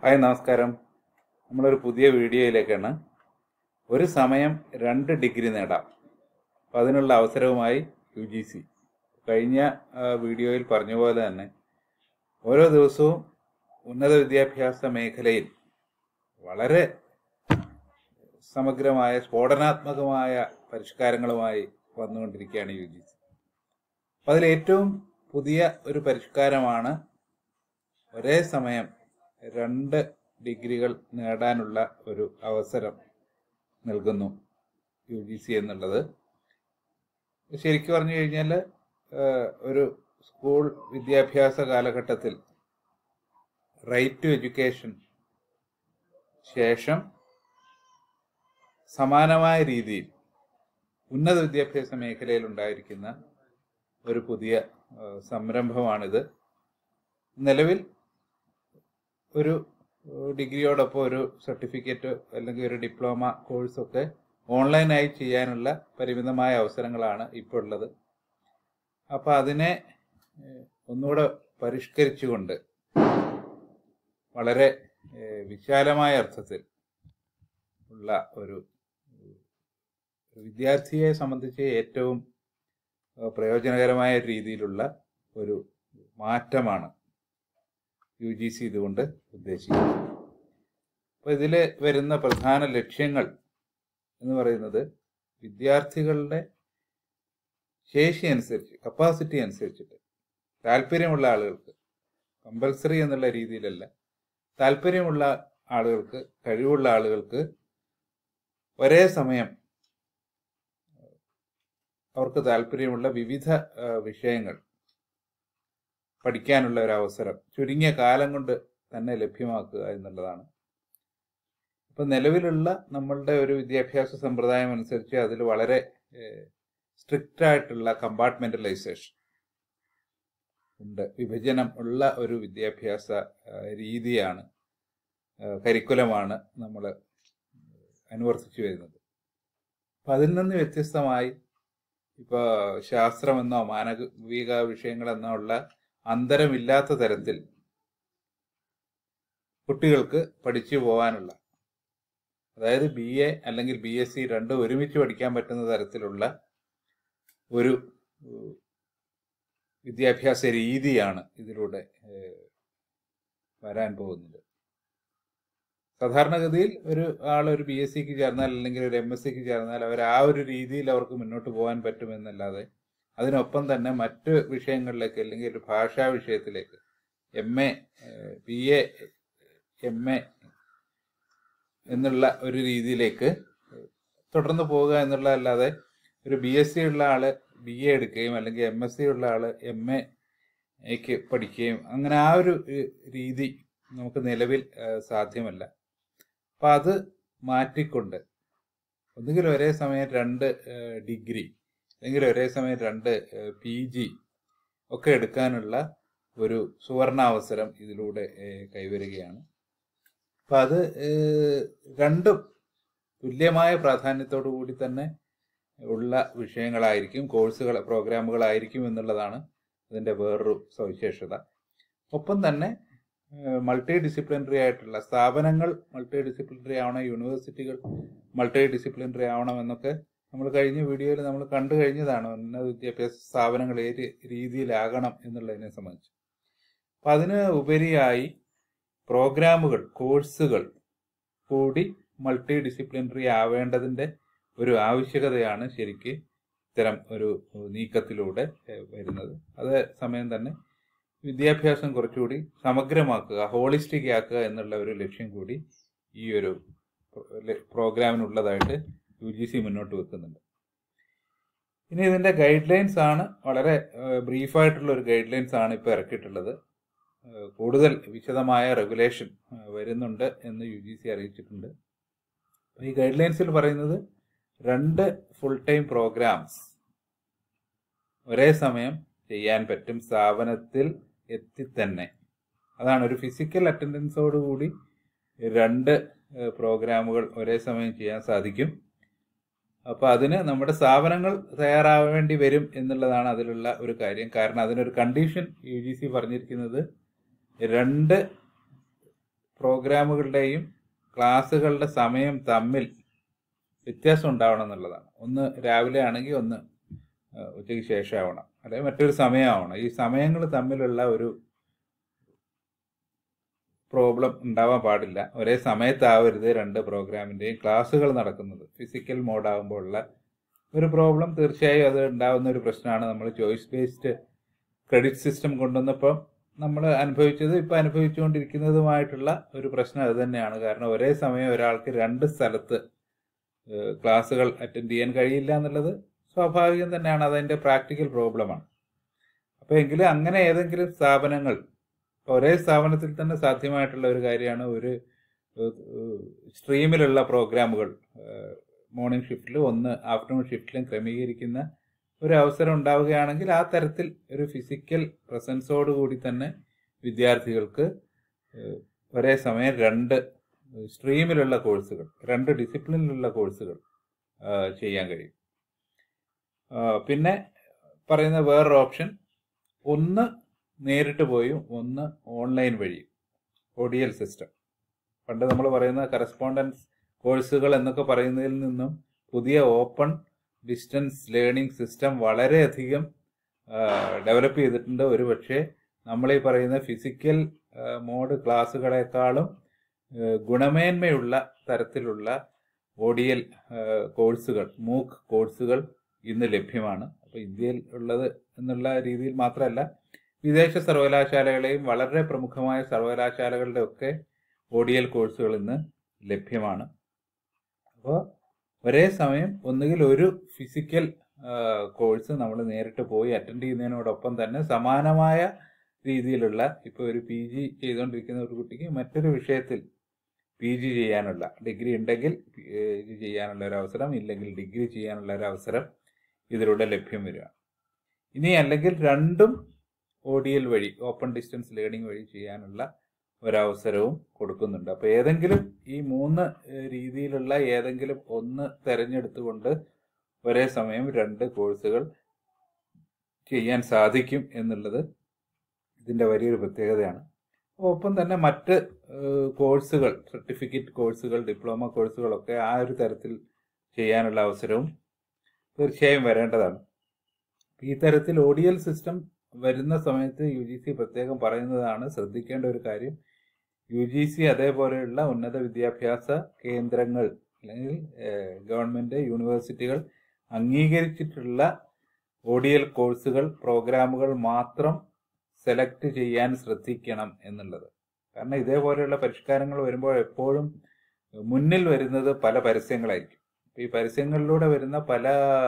hi നമസ്കാരം നമ്മളൊരു പുതിയ വീഡിയോയിലേക്കാണ് ഒരു സമയം രണ്ട് ഡിഗ്രി നേടാം അപ്പം അതിനുള്ള അവസരവുമായി യു ജി സി കഴിഞ്ഞ ആ, വീഡിയോയിൽ പറഞ്ഞ പോലെ തന്നെ ഓരോ ദിവസവും ഉന്നത വിദ്യാഭ്യാസ മേഖലയിൽ വളരെ സമഗ്രമായ സ്ഫോടനാത്മകമായ പരിഷ്കാരങ്ങളുമായി വന്നുകൊണ്ടിരിക്കുകയാണ് യു ജി സി അപ്പം അതിലേറ്റവും പുതിയ ഒരു പരിഷ്കാരമാണ് ഒരേ സമയം രണ്ട് ഡിഗ്രികൾ നേടാനുള്ള ഒരു അവസരം നൽകുന്നു യു ജി സി എന്നുള്ളത് ശരിക്കും പറഞ്ഞു കഴിഞ്ഞാൽ ഒരു സ്കൂൾ വിദ്യാഭ്യാസ കാലഘട്ടത്തിൽ റൈറ്റ് ടു എഡ്യൂക്കേഷൻ ശേഷം സമാനമായ രീതിയിൽ ഉന്നത വിദ്യാഭ്യാസ മേഖലയിൽ ഉണ്ടായിരിക്കുന്ന ഒരു പുതിയ ആ, സംരംഭമാണിത് നിലവിൽ ഒരു ഡിഗ്രിയോടൊപ്പം ഒരു സർട്ടിഫിക്കറ്റ് അല്ലെങ്കിൽ ഒരു ഡിപ്ലോമ കോഴ്സൊക്കെ ഓൺലൈനായി ചെയ്യാനുള്ള പരിമിതമായ അവസരങ്ങളാണ് ഇപ്പോൾ ഉള്ളത് അപ്പോൾ അതിനെ ഏഹ്, ഒന്നുകൂടെ പരിഷ്കരിച്ചുകൊണ്ട് വളരെ ഏഹ്, വിശാലമായ അർത്ഥത്തിൽ ഉള്ള ഒരു ഒരു വിദ്യാർത്ഥിയെ സംബന്ധിച്ച് ഏറ്റവും ഏഹ്, പ്രയോജനകരമായ രീതിയിലുള്ള ഒരു മാറ്റമാണ് യു ജി സി ഇതുകൊണ്ട് ഉദ്ദേശിക്കുന്നത് അപ്പോൾ ഇതിൽ വരുന്ന പ്രധാന ലക്ഷ്യങ്ങൾ എന്ന് പറയുന്നത് വിദ്യാർത്ഥികളുടെ ശേഷി അനുസരിച്ച് കപ്പാസിറ്റി അനുസരിച്ചിട്ട് താല്പര്യമുള്ള ആളുകൾക്ക് കമ്പൽസറി എന്നുള്ള രീതിയിലല്ല താല്പര്യമുള്ള ആളുകൾക്ക് കഴിവുള്ള ആളുകൾക്ക് ഒരേ സമയം അവർക്ക് താല്പര്യമുള്ള വിവിധ ആ, വിഷയങ്ങൾ പഠിക്കാനുള്ള ഒരു അവസരം ചുരുങ്ങിയ കാലം കൊണ്ട് തന്നെ ലഭ്യമാക്കുക എന്നുള്ളതാണ് ഇപ്പൊ നിലവിലുള്ള നമ്മളുടെ ഒരു വിദ്യാഭ്യാസ സമ്പ്രദായം അനുസരിച്ച് അതിൽ വളരെ സ്ട്രിക്റ്റ് ആയിട്ടുള്ള കമ്പാർട്ട്മെന്റലൈസേഷൻ ഉണ്ട് വിഭജനം ഉള്ള ഒരു വിദ്യാഭ്യാസ ആ, രീതിയാണ് ആ, കരിക്കുലമാണ് നമ്മൾ അനുവർത്തിച്ചു വരുന്നത് അപ്പം അതിൽ നിന്ന് വ്യത്യസ്തമായി ഇപ്പോൾ ശാസ്ത്രമെന്നോ മാനവിക വിഷയങ്ങളെന്നോ ഉള്ള അന്തരമില്ലാത്ത തരത്തിൽ കുട്ടികൾക്ക് പഠിച്ചു പോകാനുള്ള അതായത് ബി എ അല്ലെങ്കിൽ ബി എസ് സി രണ്ടും ഒരുമിച്ച് പഠിക്കാൻ പറ്റുന്ന തരത്തിലുള്ള ഒരു ഏഹ്, വിദ്യാഭ്യാസ രീതിയാണ് ഇതിലൂടെ ഏഹ്, വരാൻ പോകുന്നത് സാധാരണഗതിയിൽ ഒരു ആൾ ഒരു ബി എസ് സിക്ക് ചേർന്നാൽ അല്ലെങ്കിൽ ഒരു എം എസ് സിക്ക് ചേർന്നാൽ അവർ ആ ഒരു രീതിയിൽ അവർക്ക് മുന്നോട്ട് പോകാൻ പറ്റുമെന്നല്ലാതെ അതിനൊപ്പം തന്നെ മറ്റ് വിഷയങ്ങളിലേക്ക് അല്ലെങ്കിൽ ഒരു ഭാഷാ വിഷയത്തിലേക്ക് M A B A M A എന്നുള്ള ഒരു രീതിയിലേക്ക് തുടർന്ന് പോവുക എന്നുള്ളതല്ലാതെ ഒരു ബി എസ് സി ഉള്ള ആള് ബി എ എടുക്കുകയും അല്ലെങ്കിൽ എം എസ് സി ഉള്ള ആള് എം എക്ക് പഠിക്കുകയും അങ്ങനെ ആ ഒരു ഏഹ്, രീതി നമുക്ക് നിലവിൽ ഏഹ്, സാധ്യമല്ല അപ്പം അത് മാറ്റിക്കൊണ്ട് ഒന്നുകിൽ ഒരേ സമയം രണ്ട് ഏഹ്, ഡിഗ്രി അല്ലെങ്കിൽ ഒരേ സമയം രണ്ട് പി ജി ഒക്കെ എടുക്കാനുള്ള ഒരു സുവർണാവസരം ഇതിലൂടെ ഏഹ്, കൈവരികയാണ് അപ്പം അത് ഏഹ്, രണ്ടും തുല്യമായ പ്രാധാന്യത്തോടു കൂടി തന്നെ ഉള്ള വിഷയങ്ങളായിരിക്കും കോഴ്സുകൾ പ്രോഗ്രാമുകളായിരിക്കും എന്നുള്ളതാണ് അതിൻ്റെ വേറൊരു സവിശേഷത ഒപ്പം തന്നെ മൾട്ടി ഡിസിപ്ലിനറി ആയിട്ടുള്ള സ്ഥാപനങ്ങൾ മൾട്ടി ഡിസിപ്ലിനറി ആവണം യൂണിവേഴ്സിറ്റികൾ മൾട്ടി ഡിസിപ്ലിനറി ആവണം എന്നൊക്കെ നമ്മൾ കഴിഞ്ഞ വീഡിയോയിൽ നമ്മൾ കണ്ടു കഴിഞ്ഞതാണ് ഉന്നത വിദ്യാഭ്യാസ സ്ഥാപനങ്ങൾ ഏത് രീതിയിലാകണം എന്നുള്ളതിനെ സംബന്ധിച്ച് അപ്പം അതിന് ഉപരിയായി പ്രോഗ്രാമുകൾ കോഴ്സുകൾ കൂടി മൾട്ടി ഡിസിപ്ലിനറി ആവേണ്ടതിൻ്റെ ഒരു ആവശ്യകതയാണ് ശരിക്ക് ഇത്തരം ഒരു നീക്കത്തിലൂടെ ഏഹ്, വരുന്നത് അതേ സമയം തന്നെ വിദ്യാഭ്യാസം കുറച്ചുകൂടി സമഗ്രമാക്കുക ഹോളിസ്റ്റിക് ആക്കുക എന്നുള്ള ഒരു ലക്ഷ്യം കൂടി ഈ ഒരു പ്രോഗ്രാമിനുള്ളതായിട്ട് യു ജി സി മുന്നോട്ട് വെക്കുന്നുണ്ട് ഇനി ഇതിന്റെ ഗൈഡ് ലൈൻസ് ആണ് വളരെ ബ്രീഫായിട്ടുള്ള ഒരു ഗൈഡ് ലൈൻസ് ആണ് ഇപ്പോൾ ഇറക്കിയിട്ടുള്ളത് ഏഹ്, കൂടുതൽ വിശദമായ റെഗുലേഷൻ വരുന്നുണ്ട് എന്ന് യു ജി സി അറിയിച്ചിട്ടുണ്ട് അപ്പോൾ ഈ ഗൈഡ് ലൈൻസിൽ പറയുന്നത് രണ്ട് ഫുൾ ടൈം പ്രോഗ്രാംസ് ഒരേ സമയം ചെയ്യാൻ പറ്റും സ്ഥാപനത്തിൽ എത്തി തന്നെ അതാണ് ഒരു ഫിസിക്കൽ അറ്റൻഡൻസോടുകൂടി രണ്ട് ഏഹ്, പ്രോഗ്രാമുകൾ ഒരേ സമയം ചെയ്യാൻ സാധിക്കും അപ്പോൾ അതിന് നമ്മുടെ സ്ഥാപനങ്ങൾ തയ്യാറാവേണ്ടി വരും എന്നുള്ളതാണ് അതിലുള്ള ഒരു കാര്യം കാരണം അതിനൊരു കണ്ടീഷൻ യു ജി സി പറഞ്ഞിരിക്കുന്നത് രണ്ട് പ്രോഗ്രാമുകളുടെയും ക്ലാസ്സുകളുടെ സമയം തമ്മിൽ വ്യത്യാസം ഉണ്ടാവണം എന്നുള്ളതാണ് ഒന്ന് രാവിലെ ആണെങ്കിൽ ഒന്ന് ഏഹ്, ഉച്ചയ്ക്ക് ശേഷം ആവണം അല്ലെങ്കിൽ മറ്റൊരു സമയമാവണം ഈ സമയങ്ങൾ തമ്മിലുള്ള ഒരു പ്രോബ്ലം ഉണ്ടാവാൻ പാടില്ല ഒരേ സമയത്താവരുത് രണ്ട് പ്രോഗ്രാമിൻ്റെയും ക്ലാസ്സുകൾ നടക്കുന്നത് ഫിസിക്കൽ മോഡാകുമ്പോൾ ഉള്ള ഒരു പ്രോബ്ലം തീർച്ചയായും അത് ഉണ്ടാവുന്ന ഒരു പ്രശ്നമാണ് നമ്മൾ ചോയ്സ് ബേസ്ഡ് ക്രെഡിറ്റ് സിസ്റ്റം കൊണ്ടുവന്നപ്പോൾ നമ്മൾ അനുഭവിച്ചത് ഇപ്പം അനുഭവിച്ചുകൊണ്ടിരിക്കുന്നതുമായിട്ടുള്ള ഒരു പ്രശ്നം അത് തന്നെയാണ് കാരണം ഒരേ സമയം ഒരാൾക്ക് രണ്ട് സ്ഥലത്ത് ഏഹ്, ക്ലാസ്സുകൾ അറ്റൻഡ് ചെയ്യാൻ കഴിയില്ല എന്നുള്ളത് സ്വാഭാവികം തന്നെയാണ് അതതിൻ്റെ പ്രാക്ടിക്കൽ പ്രോബ്ലമാണ് അപ്പോൾ എങ്കിലും അങ്ങനെ ഏതെങ്കിലും സ്ഥാപനങ്ങൾ ഒരേ സ്ഥാപനത്തിൽ തന്നെ സാധ്യമായിട്ടുള്ള ഒരു കാര്യമാണ് ഒരു ഏഹ്, സ്ട്രീമിലുള്ള പ്രോഗ്രാമുകൾ മോർണിംഗ് ഷിഫ്റ്റിലും ഒന്ന് ആഫ്റ്റർനൂൺ ഷിഫ്റ്റിലും ക്രമീകരിക്കുന്ന ഒരു അവസരം ഉണ്ടാവുകയാണെങ്കിൽ ആ തരത്തിൽ ഒരു ഫിസിക്കൽ പ്രസൻസോടുകൂടി തന്നെ വിദ്യാർത്ഥികൾക്ക് ഏഹ്, ഒരേ സമയം രണ്ട് സ്ട്രീമിലുള്ള കോഴ്സുകൾ രണ്ട് ഡിസിപ്ലിനിലുള്ള കോഴ്സുകൾ ഏഹ്, ചെയ്യാൻ കഴിയും ഏഹ്, പിന്നെ പറയുന്ന വേറൊരു ഓപ്ഷൻ ഒന്ന് നേരിട്ട് പോയും ഒന്ന് ഓൺലൈൻ വഴിയും ഒഡിയൽ സിസ്റ്റം പണ്ട് നമ്മൾ പറയുന്ന കറസ്പോണ്ടൻസ് കോഴ്സുകൾ എന്നൊക്കെ പറയുന്നതിൽ നിന്നും പുതിയ ഓപ്പൺ ഡിസ്റ്റൻസ് ലേണിംഗ് സിസ്റ്റം വളരെയധികം ഡെവലപ്പ് ചെയ്തിട്ടുണ്ട് ഒരു പക്ഷേ നമ്മൾ ഈ പറയുന്ന ഫിസിക്കൽ മോഡ് ക്ലാസ്സുകളെക്കാളും ആ, ഗുണമേന്മയുള്ള തരത്തിലുള്ള ഓഡിയൽ കോഴ്സുകൾ മൂക്ക് കോഴ്സുകൾ ഇന്ന് ലഭ്യമാണ് അപ്പോൾ ഇന്ത്യയിൽ ഉള്ളത് എന്നുള്ള രീതിയിൽ മാത്രമല്ല വിദേശ സർവകലാശാലകളെയും വളരെ പ്രമുഖമായ സർവകലാശാലകളുടെ ഒക്കെ ഓഡിയൽ കോഴ്സുകൾ ഇന്ന് ലഭ്യമാണ് അപ്പോൾ ഒരേ സമയം ഒന്നുകിൽ ഒരു ഫിസിക്കൽ കോഴ്സ് നമ്മൾ നേരിട്ട് പോയി അറ്റൻഡ് ചെയ്യുന്നതിനോടൊപ്പം തന്നെ സമാനമായ രീതിയിലുള്ള ഇപ്പോൾ ഒരു പി ജി ചെയ്തുകൊണ്ടിരിക്കുന്ന ഒരു കുട്ടിക്ക് മറ്റൊരു വിഷയത്തിൽ പി ജി ചെയ്യാനുള്ള ഡിഗ്രി ഉണ്ടെങ്കിൽ പി ജി ചെയ്യാനുള്ള ഒരു അവസരം ഇല്ലെങ്കിൽ ഡിഗ്രി ചെയ്യാനുള്ള ഒരു അവസരം ഇതിലൂടെ ലഭ്യം വരിക ഇനി അല്ലെങ്കിൽ രണ്ടും ഓഡിയൽ വഴി ഓപ്പൺ ഡിസ്റ്റൻസ് ലേണിംഗ് വഴി ചെയ്യാനുള്ള ഒരവസരവും കൊടുക്കുന്നുണ്ട് അപ്പോൾ ഏതെങ്കിലും ഈ മൂന്ന് ഏഹ്, രീതിയിലുള്ള ഏതെങ്കിലും ഒന്ന് തിരഞ്ഞെടുത്തുകൊണ്ട് ഒരേ സമയം രണ്ട് കോഴ്സുകൾ ചെയ്യാൻ സാധിക്കും എന്നുള്ളത് ഇതിൻ്റെ വലിയൊരു പ്രത്യേകതയാണ് ഒപ്പം തന്നെ മറ്റ് ഏഹ്, കോഴ്സുകൾ സർട്ടിഫിക്കറ്റ് കോഴ്സുകൾ ഡിപ്ലോമ കോഴ്സുകളൊക്കെ ആ ഒരു തരത്തിൽ ചെയ്യാനുള്ള അവസരവും തീർച്ചയായും വരേണ്ടതാണ് ഈ തരത്തിൽ ഓഡിയൽ സിസ്റ്റം വരുന്ന സമയത്ത് യു ജി സി പ്രത്യേകം പറയുന്നതാണ് ശ്രദ്ധിക്കേണ്ട ഒരു കാര്യം യു ജി സി അതേപോലെയുള്ള ഉന്നത വിദ്യാഭ്യാസ കേന്ദ്രങ്ങൾ അല്ലെങ്കിൽ ഏഹ്, ഗവൺമെന്റ് യൂണിവേഴ്സിറ്റികൾ അംഗീകരിച്ചിട്ടുള്ള ഓഡിയൽ കോഴ്സുകൾ പ്രോഗ്രാമുകൾ മാത്രം സെലക്ട് ചെയ്യാൻ ശ്രദ്ധിക്കണം എന്നുള്ളത് കാരണം ഇതേപോലെയുള്ള പരിഷ്കാരങ്ങൾ വരുമ്പോൾ എപ്പോഴും മുന്നിൽ വരുന്നത് പല പരസ്യങ്ങളായിരിക്കും ഈ പരസ്യങ്ങളിലൂടെ വരുന്ന പല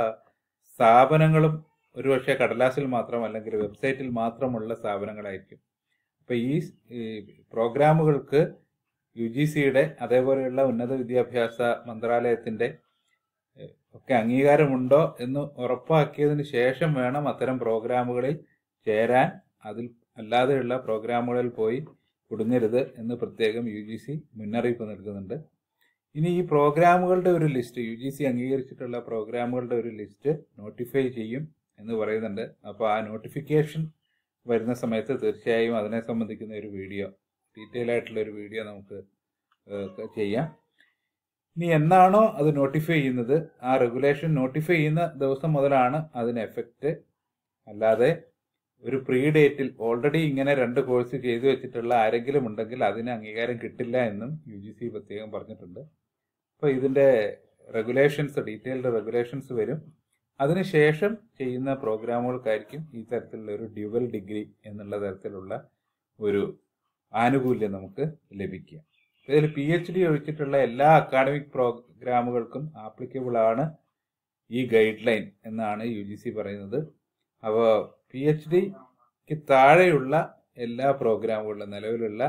സ്ഥാപനങ്ങളും ഒരുപക്ഷെ കടലാസിൽ മാത്രം അല്ലെങ്കിൽ വെബ്സൈറ്റിൽ മാത്രമുള്ള സ്ഥാപനങ്ങളായിരിക്കും അപ്പോൾ ഈ ഈ പ്രോഗ്രാമുകൾക്ക് യു ജി സിയുടെ അതേപോലെയുള്ള ഉന്നത വിദ്യാഭ്യാസ മന്ത്രാലയത്തിൻ്റെ ഏഹ്, ഒക്കെ അംഗീകാരമുണ്ടോ എന്ന് ഉറപ്പാക്കിയതിന് ശേഷം വേണം അത്തരം പ്രോഗ്രാമുകളിൽ ചേരാൻ അതിൽ അല്ലാതെയുള്ള പ്രോഗ്രാമുകളിൽ പോയി കുടുങ്ങരുത് എന്ന് പ്രത്യേകം യു ജി സി മുന്നറിയിപ്പ് നൽകുന്നുണ്ട് ഇനി ഈ പ്രോഗ്രാമുകളുടെ ഒരു ലിസ്റ്റ് യു ജി സി അംഗീകരിച്ചിട്ടുള്ള പ്രോഗ്രാമുകളുടെ ഒരു ലിസ്റ്റ് നോട്ടിഫൈ ചെയ്യും എന്ന് പറയുന്നുണ്ട് അപ്പോൾ ആ നോട്ടിഫിക്കേഷൻ വരുന്ന സമയത്ത് തീർച്ചയായും അതിനെ സംബന്ധിക്കുന്ന ഒരു വീഡിയോ ഡീറ്റെയിൽ ആയിട്ടുള്ള ഒരു വീഡിയോ നമുക്ക് ഏഹ്, ചെയ്യാം ഇനി എന്നാണോ അത് നോട്ടിഫൈ ചെയ്യുന്നത് ആ റെഗുലേഷൻ നോട്ടിഫൈ ചെയ്യുന്ന ദിവസം മുതലാണ് അതിന് എഫക്റ്റ് അല്ലാതെ ഒരു പ്രീ ഡേറ്റിൽ ഓൾറെഡി ഇങ്ങനെ രണ്ട് കോഴ്സ് ചെയ്തു വെച്ചിട്ടുള്ള ആരെങ്കിലും ഉണ്ടെങ്കിൽ അതിന് അംഗീകാരം കിട്ടില്ല എന്നും യു ജി സി പ്രത്യേകം പറഞ്ഞിട്ടുണ്ട് അപ്പോൾ ഇതിൻ്റെ റെഗുലേഷൻസ് ഡീറ്റെയിൽഡ് റെഗുലേഷൻസ് വരും അതിനുശേഷം ചെയ്യുന്ന പ്രോഗ്രാമുകൾക്കായിരിക്കും ഈ തരത്തിലുള്ള ഒരു ഡ്യുവൽ ഡിഗ്രി എന്നുള്ള തരത്തിലുള്ള ഒരു ആനുകൂല്യം നമുക്ക് ലഭിക്കുക ഇതിൽ പി എച്ച് ഡി ഒഴിച്ചിട്ടുള്ള എല്ലാ അക്കാഡമിക് പ്രോഗ്രാമുകൾക്കും ആപ്ലിക്കബിൾ ആണ് ഈ ഗൈഡ് ലൈൻ എന്നാണ് യു ജി സി പറയുന്നത് അപ്പോൾ പി എച്ച് ഡിക്ക് താഴെയുള്ള എല്ലാ പ്രോഗ്രാമുകളിലും നിലവിലുള്ള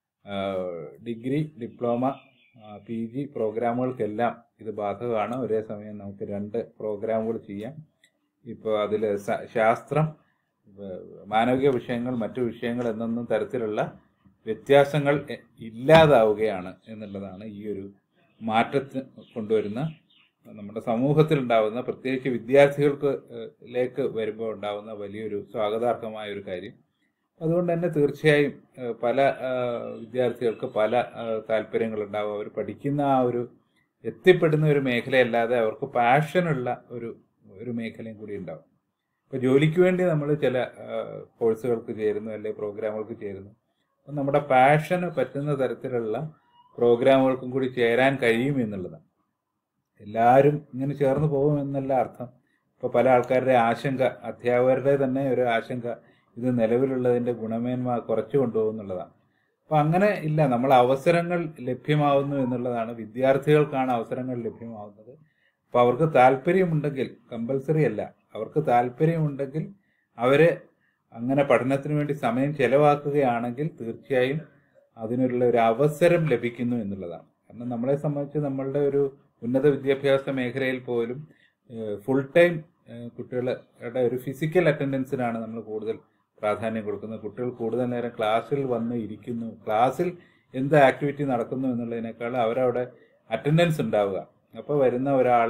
ഡിഗ്രി ഡിപ്ലോമ പി ജി പ്രോഗ്രാമുകൾക്കെല്ലാം ഇത് ബാധകമാണ് ഒരേ സമയം നമുക്ക് രണ്ട് പ്രോഗ്രാമുകൾ ചെയ്യാം ഇപ്പോൾ അതിൽ ശാസ്ത്രം ഏഹ്, മാനവിക വിഷയങ്ങൾ മറ്റു വിഷയങ്ങൾ എന്നൊന്നും തരത്തിലുള്ള വ്യത്യാസങ്ങൾ എ- ഇല്ലാതാവുകയാണ് എന്നുള്ളതാണ് ഈ ഒരു മാറ്റത്തിന് കൊണ്ടുവരുന്ന നമ്മുടെ സമൂഹത്തിൽ ഉണ്ടാവുന്ന പ്രത്യേകിച്ച് വിദ്യാർത്ഥികൾക്ക് ഏഹ്, ലേക്ക് വരുമ്പോൾ ഉണ്ടാവുന്ന വലിയൊരു സ്വാഗതാർഹമായ ഒരു കാര്യം അതുകൊണ്ട് തന്നെ തീർച്ചയായും ഏഹ്, പല ആഹ്, വിദ്യാർത്ഥികൾക്ക് പല ആഹ്, താല്പര്യങ്ങളുണ്ടാവും അവർ പഠിക്കുന്ന ആ ഒരു എത്തിപ്പെടുന്ന ഒരു മേഖലയല്ലാതെ അവർക്ക് പാഷനുള്ള ഒരു ഒരു മേഖലയും കൂടി ഉണ്ടാവും ഇപ്പോൾ ജോലിക്ക് വേണ്ടി നമ്മൾ ചില ആഹ്, കോഴ്സുകൾക്ക് ചേരുന്നു അല്ലെങ്കിൽ പ്രോഗ്രാമുകൾക്ക് ചേരുന്നു അപ്പം നമ്മുടെ പാഷന് പറ്റുന്ന തരത്തിലുള്ള പ്രോഗ്രാമുകൾക്കും കൂടി ചേരാൻ കഴിയും എന്നുള്ളതാണ് എല്ലാവരും ഇങ്ങനെ ചേർന്ന് പോകുമെന്നല്ല അർത്ഥം ഇപ്പോൾ പല ആൾക്കാരുടെ ആശങ്ക അധ്യാപകരുടെ തന്നെ ഒരു ആശങ്ക ഇത് നിലവിലുള്ളതിൻ്റെ ഗുണമേന്മ കുറച്ചു കൊണ്ടുപോകുന്നുള്ളതാണ് അപ്പം അങ്ങനെ ഇല്ല നമ്മൾ അവസരങ്ങൾ ലഭ്യമാവുന്നു എന്നുള്ളതാണ് വിദ്യാർത്ഥികൾക്കാണ് അവസരങ്ങൾ ലഭ്യമാവുന്നത് അപ്പോൾ അവർക്ക് താല്പര്യമുണ്ടെങ്കിൽ കമ്പൽസറി അല്ല അവർക്ക് താല്പര്യമുണ്ടെങ്കിൽ അവര് അങ്ങനെ പഠനത്തിന് വേണ്ടി സമയം ചെലവാക്കുകയാണെങ്കിൽ തീർച്ചയായും അതിനുള്ള ഒരു അവസരം ലഭിക്കുന്നു എന്നുള്ളതാണ് കാരണം നമ്മളെ സംബന്ധിച്ച് നമ്മളുടെ ഒരു ഉന്നത വിദ്യാഭ്യാസ മേഖലയിൽ പോലും ഫുൾ ടൈം കുട്ടികളുടെ ഒരു ഫിസിക്കൽ അറ്റൻഡൻസിനാണ് നമ്മൾ കൂടുതൽ പ്രാധാന്യം കൊടുക്കുന്നത് കുട്ടികൾ കൂടുതൽ നേരം ക്ലാസ്സിൽ വന്ന് ഇരിക്കുന്നു ക്ലാസ്സിൽ എന്ത് ആക്ടിവിറ്റി നടക്കുന്നു എന്നുള്ളതിനേക്കാൾ അവരവിടെ അറ്റൻഡൻസ് ഉണ്ടാവുക അപ്പോൾ വരുന്ന ഒരാൾ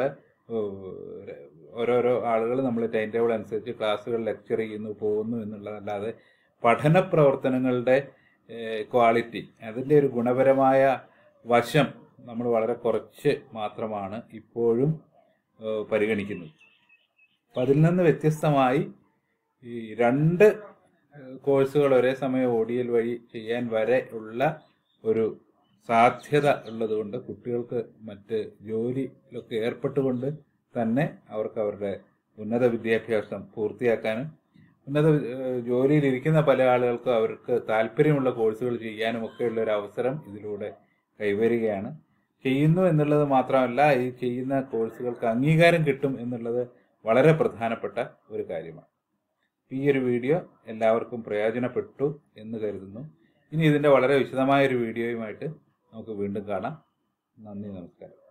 ഓരോരോ ആളുകൾ നമ്മൾ ടൈം ടേബിൾ അനുസരിച്ച് ക്ലാസ്സുകൾ ലെക്ചർ ചെയ്യുന്നു പോകുന്നു എന്നുള്ളതല്ലാതെ പഠന പ്രവർത്തനങ്ങളുടെ ക്വാളിറ്റി അതിൻ്റെ ഒരു ഗുണപരമായ വശം നമ്മൾ വളരെ കുറച്ച് മാത്രമാണ് ഇപ്പോഴും ഏഹ്, പരിഗണിക്കുന്നത് അപ്പം അതിൽ നിന്ന് വ്യത്യസ്തമായി ഈ രണ്ട് ഏഹ്, കോഴ്സുകൾ ഒരേ സമയം ഓഡിയൽ വഴി ചെയ്യാൻ വരെ ഉള്ള ഒരു സാധ്യത ഉള്ളതുകൊണ്ട് കുട്ടികൾക്ക് മറ്റ് ജോലിയിലൊക്കെ ഏർപ്പെട്ടുകൊണ്ട് തന്നെ അവർക്ക് അവരുടെ ഉന്നത വിദ്യാഭ്യാസം പൂർത്തിയാക്കാനും ഉന്നത ഏഹ്, ജോലിയിലിരിക്കുന്ന പല ആളുകൾക്കും അവർക്ക് താല്പര്യമുള്ള കോഴ്സുകൾ ചെയ്യാനും ഒക്കെയുള്ള ഒരു അവസരം ഇതിലൂടെ കൈവരികയാണ് ചെയ്യുന്നു എന്നുള്ളത് മാത്രമല്ല ഈ ചെയ്യുന്ന കോഴ്സുകൾക്ക് അംഗീകാരം കിട്ടും എന്നുള്ളത് വളരെ പ്രധാനപ്പെട്ട ഒരു കാര്യമാണ് ഈ ഒരു വീഡിയോ എല്ലാവർക്കും പ്രയോജനപ്പെട്ടു എന്ന് കരുതുന്നു ഇനി ഇതിൻ്റെ വളരെ വിശദമായ ഒരു വീഡിയോയുമായിട്ട് നമുക്ക് വീണ്ടും കാണാം നന്ദി നമസ്കാരം